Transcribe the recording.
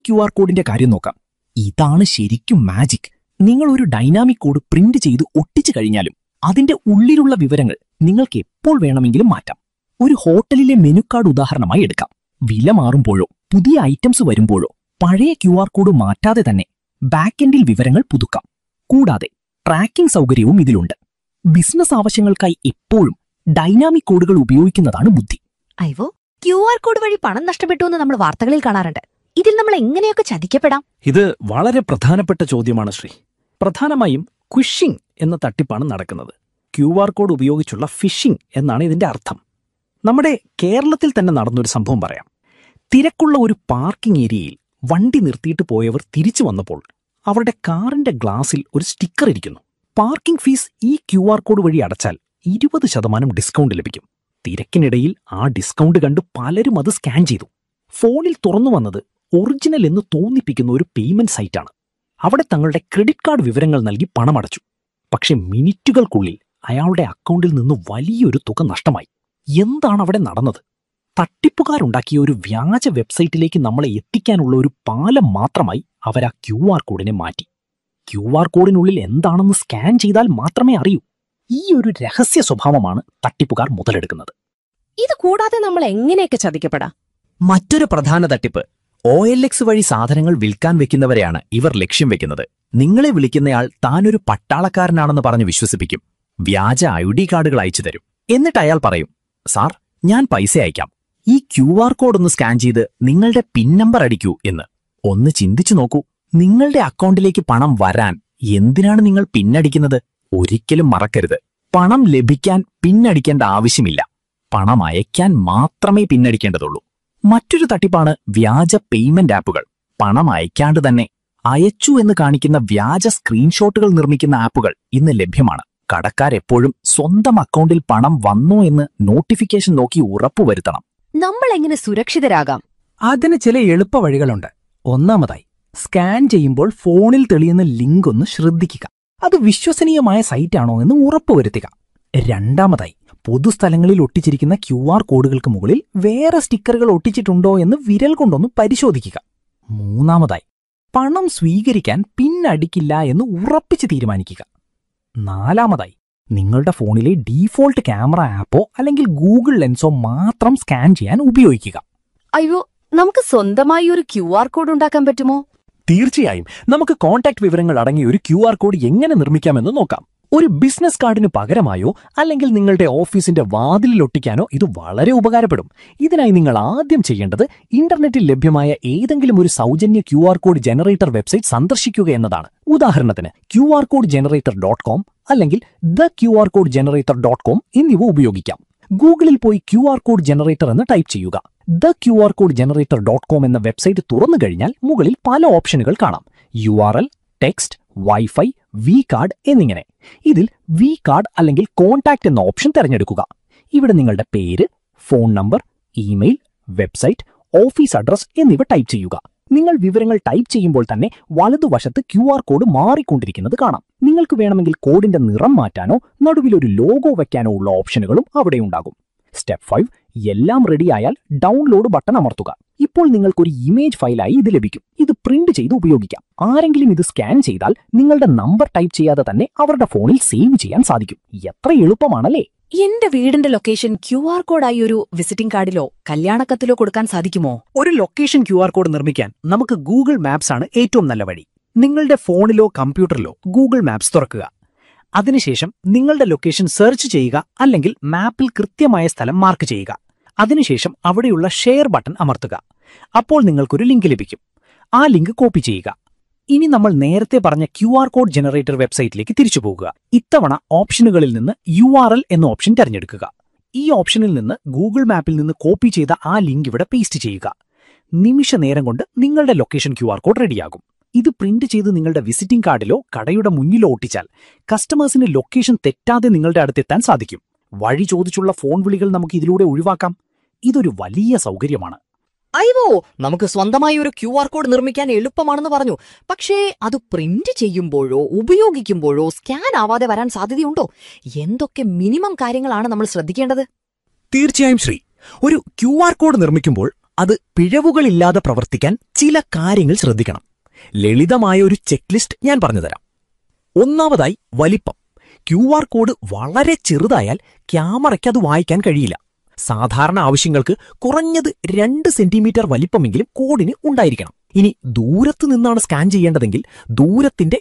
Q R കോഡിന്റെ കാര്യം നോക്കാം ഇതാണ് ശരിക്കും മാജിക് നിങ്ങൾ ഒരു ഡൈനാമിക് കോഡ് പ്രിന്റ് ചെയ്ത് ഒട്ടിച്ചു കഴിഞ്ഞാലും അതിന്റെ ഉള്ളിലുള്ള വിവരങ്ങൾ നിങ്ങൾക്ക് എപ്പോൾ വേണമെങ്കിലും മാറ്റാം ഒരു ഹോട്ടലിലെ മെനു കാർഡ് ഉദാഹരണമായി എടുക്കാം വില മാറുമ്പോഴോ പുതിയ ഐറ്റംസ് വരുമ്പോഴോ പഴയ ക്യു ആർ കോഡ് മാറ്റാതെ തന്നെ ബാക്കെൻഡിൽ വിവരങ്ങൾ പുതുക്കാം കൂടാതെ ട്രാക്കിംഗ് സൗകര്യവും ഇതിലുണ്ട് ബിസിനസ് ആവശ്യങ്ങൾക്കായി എപ്പോഴും ഡൈനാമിക് കോഡുകൾ ഉപയോഗിക്കുന്നതാണ് ബുദ്ധി അയ്യോ ക്യു ആർ കോഡ് വഴി പണം നഷ്ടപ്പെട്ടു എന്ന് നമ്മൾ വാർത്തകളിൽ കാണാറുണ്ട് ഇതിൽ നമ്മൾ എങ്ങനെയൊക്കെ ചതിക്കപ്പെടാം ഇത് വളരെ പ്രധാനപ്പെട്ട ചോദ്യമാണ് ശ്രീ പ്രധാനമായും ക്വിഷിംഗ് എന്ന തട്ടിപ്പാണ് നടക്കുന്നത് ക്യു ആർ കോഡ് ഉപയോഗിച്ചുള്ള ഫിഷിംഗ് എന്നാണ് ഇതിന്റെ അർത്ഥം നമ്മുടെ കേരളത്തിൽ തന്നെ നടന്നൊരു സംഭവം പറയാം തിരക്കുള്ള ഒരു പാർക്കിംഗ് ഏരിയയിൽ വണ്ടി നിർത്തിയിട്ട് പോയവർ തിരിച്ചു വന്നപ്പോൾ അവരുടെ കാറിന്റെ ഗ്ലാസിൽ ഒരു സ്റ്റിക്കർ ഇരിക്കുന്നു പാർക്കിംഗ് ഫീസ് ഈ ക്യു ആർ കോഡ് വഴി അടച്ചാൽ ഇരുപത് ശതമാനം ഡിസ്കൗണ്ട് ലഭിക്കും തിരക്കിനിടയിൽ ആ ഡിസ്കൗണ്ട് കണ്ട് പലരും അത് സ്കാൻ ചെയ്തു ഫോണിൽ തുറന്നു വന്നത് ഒറിജിനൽ എന്ന് തോന്നിപ്പിക്കുന്ന ഒരു പേയ്മെന്റ് സൈറ്റാണ് അവിടെ തങ്ങളുടെ ക്രെഡിറ്റ് കാർഡ് വിവരങ്ങൾ നൽകി പണമടച്ചു പക്ഷെ മിനിറ്റുകൾക്കുള്ളിൽ അയാളുടെ അക്കൗണ്ടിൽ നിന്ന് വലിയൊരു തുക നഷ്ടമായി എന്താണ് അവിടെ നടന്നത് തട്ടിപ്പുകാരുണ്ടാക്കിയ ഒരു വ്യാജ വെബ്സൈറ്റിലേക്ക് നമ്മളെ എത്തിക്കാനുള്ള ഒരു പാലം മാത്രമായി അവർ ആ ക്യു ആർ കോഡിനെ മാറ്റി ക്യു ആർ കോഡിനുള്ളിൽ എന്താണെന്ന് സ്കാൻ ചെയ്താൽ മാത്രമേ അറിയൂ ഈ ഒരു രഹസ്യ സ്വഭാവമാണ് തട്ടിപ്പുകാർ മുതലെടുക്കുന്നത് ഇത് കൂടാതെ നമ്മൾ എങ്ങനെയൊക്കെ ചതിക്കപ്പെടാം മറ്റൊരു പ്രധാന തട്ടിപ്പ് ഒ എൽ എക്സ് വഴി സാധനങ്ങൾ വിൽക്കാൻ വെക്കുന്നവരെയാണ് ഇവർ ലക്ഷ്യം വെക്കുന്നത് നിങ്ങളെ വിളിക്കുന്നയാൾ താനൊരു പട്ടാളക്കാരനാണെന്ന് പറഞ്ഞ് വിശ്വസിപ്പിക്കും വ്യാജ ഐ ഡി കാർഡുകൾ അയച്ചു തരും എന്നിട്ട് അയാൾ പറയും സാർ ഞാൻ പൈസ അയക്കാം ഈ ക്യു ആർ കോഡ് ഒന്ന് സ്കാൻ ചെയ്ത് നിങ്ങളുടെ പിൻ നമ്പർ അടിക്കൂ എന്ന് ഒന്ന് ചിന്തിച്ചു നോക്കൂ നിങ്ങളുടെ അക്കൗണ്ടിലേക്ക് പണം വരാൻ എന്തിനാണ് നിങ്ങൾ പിന്നടിക്കുന്നത് ഒരിക്കലും മറക്കരുത് പണം ലഭിക്കാൻ പിന്നടിക്കേണ്ട ആവശ്യമില്ല പണം അയക്കാൻ മാത്രമേ പിന്നടിക്കേണ്ടതുള്ളൂ മറ്റൊരു തട്ടിപ്പാണ് വ്യാജ പേയ്മെന്റ് ആപ്പുകൾ പണം അയക്കാണ്ട് തന്നെ അയച്ചു എന്ന് കാണിക്കുന്ന വ്യാജ സ്ക്രീൻഷോട്ടുകൾ നിർമ്മിക്കുന്ന ആപ്പുകൾ ഇന്ന് ലഭ്യമാണ് കടക്കാരെപ്പോഴും സ്വന്തം അക്കൗണ്ടിൽ പണം വന്നോ എന്ന് നോട്ടിഫിക്കേഷൻ നോക്കി ഉറപ്പുവരുത്തണം നമ്മൾ എങ്ങനെ സുരക്ഷിതരാകാം അതിന് ചില എളുപ്പ വഴികളുണ്ട് ഒന്നാമതായി സ്കാൻ ചെയ്യുമ്പോൾ ഫോണിൽ തെളിയുന്ന ലിങ്ക് ഒന്ന് ശ്രദ്ധിക്കുക അത് വിശ്വസനീയമായ സൈറ്റാണോ എന്ന് ഉറപ്പുവരുത്തുക രണ്ടാമതായി പൊതുസ്ഥലങ്ങളിൽ ഒട്ടിച്ചിരിക്കുന്ന ക്യു ആർ കോഡുകൾക്ക് മുകളിൽ വേറെ സ്റ്റിക്കറുകൾ ഒട്ടിച്ചിട്ടുണ്ടോ എന്ന് വിരൽ കൊണ്ടൊന്ന് പരിശോധിക്കുക മൂന്നാമതായി പണം സ്വീകരിക്കാൻ പിൻ അടിക്കില്ല എന്ന് ഉറപ്പിച്ച് തീരുമാനിക്കുക നാലാമതായി നിങ്ങളുടെ ഫോണിലെ ഡീഫോൾട്ട് ക്യാമറ ആപ്പോ അല്ലെങ്കിൽ ഗൂഗിൾ ലെൻസോ മാത്രം സ്കാൻ ചെയ്യാൻ ഉപയോഗിക്കുക അയ്യോ നമുക്ക് സ്വന്തമായി ഒരു ക്യു ആർ കോഡ് ഉണ്ടാക്കാൻ പറ്റുമോ തീർച്ചയായും നമുക്ക് കോൺടാക്ട് വിവരങ്ങൾ അടങ്ങിയ ഒരു ക്യു ആർ കോഡ് എങ്ങനെ നിർമ്മിക്കാമെന്ന് നോക്കാം ഒരു ബിസിനസ് കാർഡിന് പകരമായോ അല്ലെങ്കിൽ നിങ്ങളുടെ ഓഫീസിന്റെ വാതിലിൽ ഒട്ടിക്കാനോ ഇത് വളരെ ഉപകാരപ്പെടും ഇതിനായി നിങ്ങൾ ആദ്യം ചെയ്യേണ്ടത് ഇന്റർനെറ്റിൽ ലഭ്യമായ ഏതെങ്കിലും ഒരു സൗജന്യ Q R code generator website സന്ദർശിക്കുക എന്നതാണ് ഉദാഹരണത്തിന് Q R code generator dot com അല്ലെങ്കിൽ the Q R code generator dot com എന്നിവ ഉപയോഗിക്കാം ഗൂഗിളിൽ പോയി ക്യു ആർ കോഡ് ജനറേറ്റർ എന്ന് ടൈപ്പ് ചെയ്യുക the Q R code generator dot com എന്ന വെബ്സൈറ്റ് തുറന്നു കഴിഞ്ഞാൽ മുകളിൽ പല ഓപ്ഷനുകൾ കാണാം U R L text wifi V card എന്നിങ്ങനെ ഇതിൽ വി കാർഡ് അല്ലെങ്കിൽ കോൺടാക്ട് എന്ന ഓപ്ഷൻ തിരഞ്ഞെടുക്കുക ഇവിടെ നിങ്ങളുടെ പേര് phone number email website office address എന്നിവ ടൈപ്പ് ചെയ്യുക നിങ്ങൾ വിവരങ്ങൾ ടൈപ്പ് ചെയ്യുമ്പോൾ തന്നെ വലതുവശത്ത് ക്യു ആർ കോഡ് മാറിക്കൊണ്ടിരിക്കുന്നത് കാണാം നിങ്ങൾക്ക് വേണമെങ്കിൽ കോഡിന്റെ നിറം മാറ്റാനോ നടുവിൽ ഒരു ലോഗോ വെക്കാനോ ഉള്ള ഓപ്ഷനുകളും അവിടെ ഉണ്ടാകും സ്റ്റെപ്പ് ഫൈവ് എല്ലാം റെഡിയായാൽ ഡൗൺലോഡ് ബട്ടൺ അമർത്തുക ഇപ്പോൾ നിങ്ങൾക്കൊരു ഇമേജ് ഫയലായി ഇത് ലഭിക്കും ഇത് പ്രിന്റ് ചെയ്ത് ഉപയോഗിക്കാം ആരെങ്കിലും ഇത് സ്കാൻ ചെയ്താൽ നിങ്ങളുടെ നമ്പർ ടൈപ്പ് ചെയ്യാതെ തന്നെ അവരുടെ ഫോണിൽ സേവ് ചെയ്യാൻ സാധിക്കും എത്ര എളുപ്പമാണല്ലേ എന്റെ വീടിന്റെ ലൊക്കേഷൻ ക്യു ആർ കോഡായി ഒരു വിസിറ്റിംഗ് കാർഡിലോ കല്യാണക്കത്തിലോ കൊടുക്കാൻ സാധിക്കുമോ ഒരു ലൊക്കേഷൻ ക്യു ആർ കോഡ് നിർമ്മിക്കാൻ നമുക്ക് ഗൂഗിൾ മാപ്സ് ആണ് ഏറ്റവും നല്ല വഴി നിങ്ങളുടെ ഫോണിലോ കമ്പ്യൂട്ടറിലോ ഗൂഗിൾ മാപ്സ് തുറക്കുക അതിനുശേഷം നിങ്ങളുടെ ലൊക്കേഷൻ സെർച്ച് ചെയ്യുക അല്ലെങ്കിൽ മാപ്പിൽ കൃത്യമായ സ്ഥലം മാർക്ക് ചെയ്യുക അതിനുശേഷം അവിടെയുള്ള ഷെയർ ബട്ടൺ അമർത്തുക അപ്പോൾ നിങ്ങൾക്കൊരു ലിങ്ക് ലഭിക്കും ആ ലിങ്ക് കോപ്പി ചെയ്യുക ഇനി നമ്മൾ നേരത്തെ പറഞ്ഞ ക്യു ആർ കോഡ് ജനറേറ്റർ വെബ്സൈറ്റിലേക്ക് തിരിച്ചു പോകുക ഇത്തവണ ഓപ്ഷനുകളിൽ നിന്ന് യു ആർ എൽ എന്ന ഓപ്ഷൻ തിരഞ്ഞെടുക്കുക ഈ ഓപ്ഷനിൽ നിന്ന് ഗൂഗിൾ മാപ്പിൽ നിന്ന് കോപ്പി ചെയ്ത ആ ലിങ്ക് ഇവിടെ പേസ്റ്റ് ചെയ്യുക നിമിഷ നേരം കൊണ്ട് നിങ്ങളുടെ ലൊക്കേഷൻ ക്യു ആർ കോഡ് റെഡിയാകും ഇത് പ്രിന്റ് ചെയ്ത് നിങ്ങളുടെ വിസിറ്റിംഗ് കാർഡിലോ കടയുടെ മുന്നിലോ ഒട്ടിച്ചാൽ കസ്റ്റമേഴ്സിന് ലൊക്കേഷൻ തെറ്റാതെ നിങ്ങളുടെ അടുത്തെത്താൻ സാധിക്കും വഴി ചോദിച്ചുള്ള ഫോൺ വിളികൾ നമുക്ക് ഇതിലൂടെ ഒഴിവാക്കാം ഇതൊരു വലിയ സൗകര്യമാണ് അയ്യോ നമുക്ക് സ്വന്തമായി ഒരു ക്യു ആർ കോഡ് നിർമ്മിക്കാൻ എളുപ്പമാണെന്ന് പറഞ്ഞു പക്ഷേ അത് പ്രിന്റ് ചെയ്യുമ്പോഴോ ഉപയോഗിക്കുമ്പോഴോ സ്കാൻ ആവാതെ വരാൻ സാധ്യതയുണ്ടോ എന്തൊക്കെ മിനിമം കാര്യങ്ങളാണ് നമ്മൾ ശ്രദ്ധിക്കേണ്ടത് തീർച്ചയായും ശ്രീ ഒരു ക്യു ആർ കോഡ് നിർമ്മിക്കുമ്പോൾ അത് പിഴവുകളില്ലാതെ പ്രവർത്തിക്കാൻ ചില കാര്യങ്ങൾ ശ്രദ്ധിക്കണം ലളിതമായ ഒരു ചെക്ക് ലിസ്റ്റ് ഞാൻ പറഞ്ഞുതരാം ഒന്നാമതായി വലിപ്പം ക്യു ആർ കോഡ് വളരെ ചെറുതായാൽ ക്യാമറയ്ക്ക് അത് വായിക്കാൻ കഴിയില്ല സാധാരണ ആവശ്യങ്ങൾക്ക് കുറഞ്ഞത് രണ്ട് സെന്റിമീറ്റർ വലിപ്പമെങ്കിലും കോഡിന് ഉണ്ടായിരിക്കണം ഇനി ദൂരത്ത് നിന്നാണ് സ്കാൻ ചെയ്യേണ്ടതെങ്കിൽ ദൂരത്തിന്റെ